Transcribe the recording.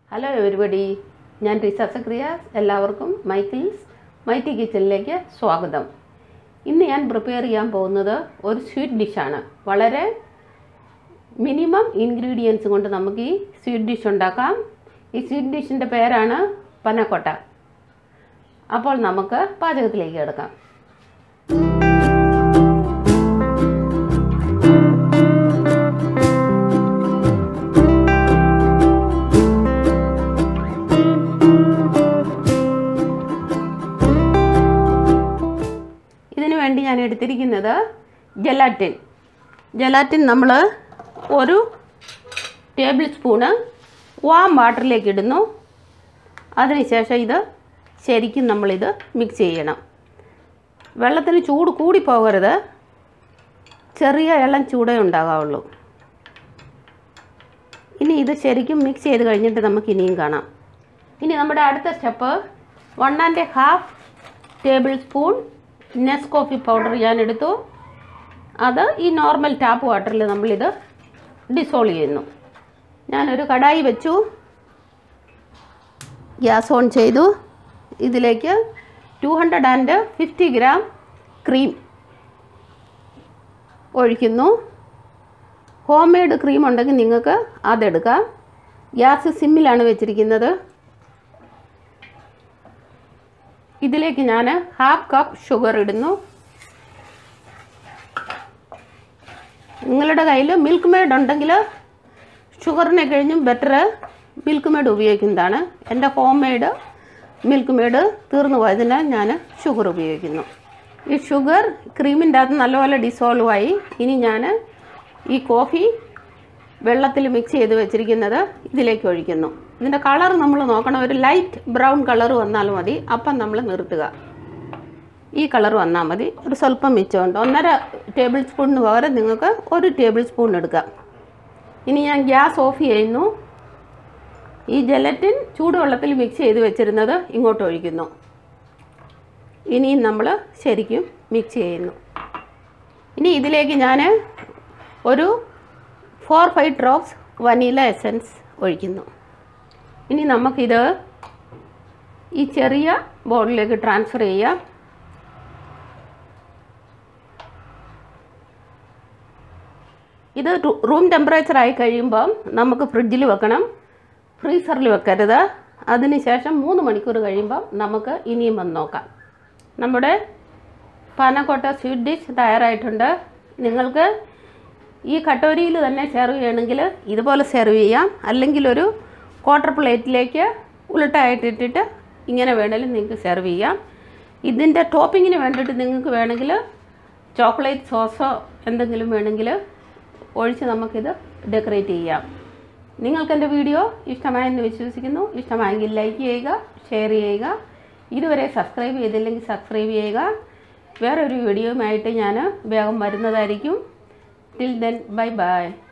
hello everybody ഞാൻ റിസ സക്രിയാസ് എല്ലാവർക്കും Michael's mighty കിച്ചണിലേക്ക് സ്വാഗതം ഇന്ന് ഞാൻ പ്രിപ്പയർ ചെയ്യാൻ പോകുന്നത് ഒരു സ്വീറ്റ് ഡിഷാണ് വളരെ മിനിമം ഇൻഗ്രീഡിയൻസ് കൊണ്ട് നമുക്ക് ഈ സ്വീറ്റ് ഡിഷ് ഉണ്ടാക്കാം ഈ സ്വീറ്റ് ഡിഷിൻ്റെ പേരാണ് പനക്കൊട്ട അപ്പോൾ നമുക്ക് പാചകത്തിലേക്ക് കിടക്കാം ഇതിനു വേണ്ടി ഞാൻ എടുത്തിരിക്കുന്നത് ജലാറ്റിൻ ജലാറ്റിൻ നമ്മൾ ഒരു ടേബിൾ സ്പൂണ് വാം വാട്ടറിലേക്ക് ഇടുന്നു അതിനുശേഷം ഇത് ശരിക്കും നമ്മളിത് മിക്സ് ചെയ്യണം വെള്ളത്തിന് ചൂട് കൂടി പോകരുത് ചെറിയ ഇളം ചൂടേ ഉണ്ടാകാവുള്ളൂ ഇനി ഇത് ശരിക്കും മിക്സ് ചെയ്ത് കഴിഞ്ഞിട്ട് നമുക്ക് ഇനിയും കാണാം ഇനി നമ്മുടെ അടുത്ത step one and half tablespoon Nes coffee powder ഞാൻ എടുത്തു അത് ഈ നോർമൽ ടാപ്പ് വാട്ടറിൽ നമ്മളിത് ഡിസോൾവ് ചെയ്യുന്നു ഞാനൊരു കടായി വെച്ചു ഗ്യാസ് ഓൺ ചെയ്തു ഇതിലേക്ക് two hundred and fifty gram cream ഒഴിക്കുന്നു ഹോം മെയ്ഡ് ക്രീം ഉണ്ടെങ്കിൽ നിങ്ങൾക്ക് അതെടുക്കാം ഗ്യാസ് സിമ്മിലാണ് വെച്ചിരിക്കുന്നത് ഇതിലേക്ക് ഞാൻ ഹാഫ് കപ്പ് ഷുഗർ ഇടുന്നു നിങ്ങളുടെ കയ്യിൽ മിൽക്ക് മെയ്ഡ് ഉണ്ടെങ്കിൽ ഷുഗറിനെ കഴിഞ്ഞും ബെറ്റർ മിൽക്ക് മെയ്ഡ് ഉപയോഗിക്കുന്നതാണ് എൻ്റെ ഹോം മെയ്ഡ് മിൽക്ക് മെയ്ഡ് തീർന്നു പോയതിനാൽ ഞാൻ ഷുഗർ ഉപയോഗിക്കുന്നു ഈ ഷുഗർ ക്രീമിൻ്റെ അകത്ത് നല്ലപോലെ ഡിസോൾവ് ആയി ഇനി ഞാൻ ഈ കോഫി വെള്ളത്തിൽ മിക്സ് ചെയ്ത് വെച്ചിരിക്കുന്നത് ഇതിലേക്ക് ഒഴിക്കുന്നു ഇതിൻ്റെ കളർ നമ്മൾ നോക്കണം ഒരു ലൈറ്റ് ബ്രൗൺ കളർ വന്നാൽ മതി അപ്പം നമ്മൾ നിർത്തുക ഈ കളർ വന്നാൽ മതി ഒരു സ്വല്പം മിച്ചമുണ്ട് ഒന്നര ടേബിൾ സ്പൂണിന് പകരം നിങ്ങൾക്ക് ഒരു ടേബിൾ സ്പൂൺ എടുക്കാം ഇനി ഞാൻ ഗ്യാസ് ഓഫ് ചെയ്യുന്നു ഈ ജലറ്റിൻ ചൂടുവെള്ളത്തിൽ മിക്സ് ചെയ്ത് വെച്ചിരുന്നത് ഇങ്ങോട്ട് ഒഴിക്കുന്നു ഇനിയും നമ്മൾ ശരിക്കും മിക്സ് ചെയ്യുന്നു ഇനി ഇതിലേക്ക് ഞാൻ ഒരു four five drops vanilla essence ഒഴിക്കുന്നു ഇനി നമുക്കിത് ഈ ചെറിയ ബൗളിലേക്ക് ട്രാൻസ്ഫർ ചെയ്യാം ഇത് റൂം ടെമ്പറേച്ചർ ആയി കഴിയുമ്പം നമുക്ക് ഫ്രിഡ്ജിൽ വെക്കണം ഫ്രീസറിൽ വെക്കരുത് അതിനുശേഷം മൂന്ന് മണിക്കൂർ കഴിയുമ്പം നമുക്ക് ഇനിയും വന്ന് നോക്കാം നമ്മുടെ പാനക്കോട്ട സ്വീറ്റ് ഡിഷ് തയ്യാറായിട്ടുണ്ട് നിങ്ങൾക്ക് ഈ കട്ടോരിയിൽ തന്നെ സെർവ് ചെയ്യണമെങ്കിൽ ഇതുപോലെ സെർവ് ചെയ്യാം അല്ലെങ്കിൽ ഒരു ക്വാർട്ടർ പ്ലേറ്റിലേക്ക് ഉരുട്ടായിട്ടിട്ടിട്ട് ഇങ്ങനെ വേണമെങ്കിലും നിങ്ങൾക്ക് സെർവ് ചെയ്യാം ഇതിൻ്റെ ടോപ്പിങ്ങിന് വേണ്ടിയിട്ട് നിങ്ങൾക്ക് വേണമെങ്കിൽ ചോക്ലേറ്റ് സോസോ എന്തെങ്കിലും വേണമെങ്കിൽ ഒഴിച്ച് നമുക്കിത് ഡെക്കറേറ്റ് ചെയ്യാം നിങ്ങൾക്ക് എൻ്റെ വീഡിയോ ഇഷ്ടമായെന്ന് വിശ്വസിക്കുന്നു ഇഷ്ടമായെങ്കിൽ ലൈക്ക് ചെയ്യുക ഷെയർ ചെയ്യുക ഇതുവരെ സബ്സ്ക്രൈബ് ചെയ്തില്ലെങ്കിൽ സബ്സ്ക്രൈബ് ചെയ്യുക വേറൊരു വീഡിയോയുമായിട്ട് ഞാൻ വേഗം വരുന്നതായിരിക്കും ടിൽ ദെൻ ബൈ ബൈ